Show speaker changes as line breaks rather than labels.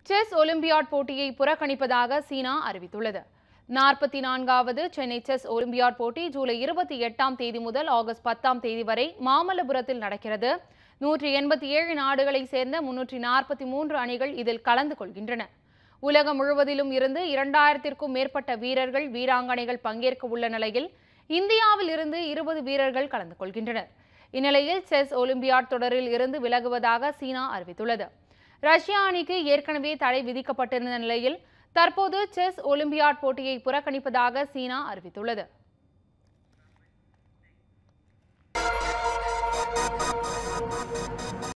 chess olympiad போட்டியை புறக்கணிப்பதாக சீனா அறிவித்துள்ளது நாற்பத்தி நான்காவது சென்னை செஸ் ஒலிம்பியாட் போட்டி ஜூலை இருபத்தி எட்டாம் தேதி முதல் ஆகஸ்ட் பத்தாம் தேதி வரை மாமல்லபுரத்தில் நடக்கிறது நூற்றி எண்பத்தி ஏழு நாடுகளைச் சேர்ந்த முன்னூற்றி நாற்பத்தி மூன்று அணிகள் இதில் கலந்து கொள்கின்றன உலகம் முழுவதிலும் இருந்து இரண்டாயிரத்திற்கும் மேற்பட்ட வீரர்கள் வீராங்கனைகள் பங்கேற்க உள்ள நிலையில் இந்தியாவில் இருந்து இருபது வீரர்கள் கலந்து கொள்கின்றனர் இந்நிலையில் செஸ் ஒலிம்பியாட் தொடரில் இருந்து விலகுவதாக சீனா அறிவித்துள்ளது ரஷ்யா அணிக்கு ஏற்கனவே தடை விதிக்கப்பட்டிருந்த நிலையில் தற்போது செஸ் ஒலிம்பியாட் போட்டியை புறக்கணிப்பதாக சீனா அறிவித்துள்ளது